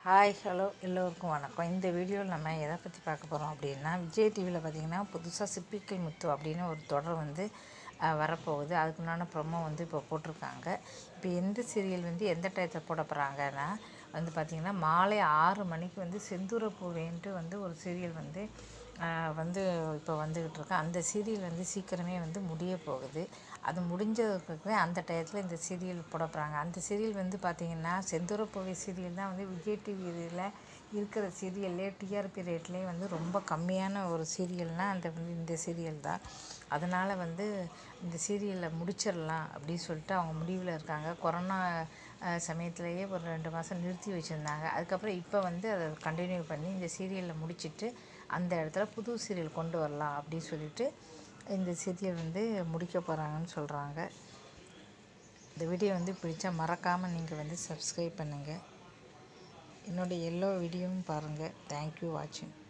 hi hello எல்லோருக்கும் வணக்கம் இந்த வீடியோவில் நம்ம எதை பற்றி பார்க்க போகிறோம் அப்படின்னா விஜய் டிவியில் பார்த்தீங்கன்னா புதுசாக சிப்பிக்கல் முத்து அப்படின்னு ஒரு தொடர் வந்து அஹ், வரப்போகுது அதுக்குண்டான ப்ரொமோ வந்து இப்போ போட்டிருக்காங்க இப்போ எந்த சீரியல் வந்து எந்த டயத்தில் போட போகிறாங்கன்னா வந்து பார்த்திங்கன்னா மாலை ஆறு மணிக்கு வந்து செந்தூர பூவேன்ட்டு வந்து ஒரு சீரியல் வந்து ஆஹ் வந்து இப்போ வந்துக்கிட்டு இருக்கு அந்த சீரியல் வந்து சீக்கிரமே வந்து முடிய போகுது அது முடிஞ்சதுக்கு அந்த டயத்தில் இந்த சீரியல் போட போகிறாங்க அந்த சீரியல் வந்து பார்த்திங்கன்னா செந்தூரப்போவை சீரியல் தான் வந்து விஜய் டிவியில் இருக்கிற சீரியல்லே டிஆர்பி ரேட்லேயே வந்து ரொம்ப கம்மியான ஒரு சீரியல்னால் அந்த வந்து இந்த சீரியல் தான் அதனால் வந்து இந்த சீரியலை முடிச்சிடலாம் அப்படின்னு சொல்லிட்டு அவங்க முடிவில் இருக்காங்க கொரோனா அஹ், சமயத்திலேயே ஒரு ரெண்டு மாதம் நிறுத்தி வச்சுருந்தாங்க அதுக்கப்புறம் இப்போ வந்து அதை கண்டினியூ பண்ணி இந்த சீரியலில் முடிச்சிட்டு அந்த இடத்துல புது சீரியல் கொண்டு வரலாம் அப்படின்னு சொல்லிட்டு இந்த சீரியல் வந்து முடிக்க போகிறாங்கன்னு சொல்கிறாங்க இந்த வீடியோ வந்து பிடிச்சா மறக்காமல் நீங்கள் வந்து சப்ஸ்கிரைப் பண்ணுங்கள் என்னுடைய எல்லா வீடியோவும் பாருங்கள் தேங்க்யூ வாட்சிங்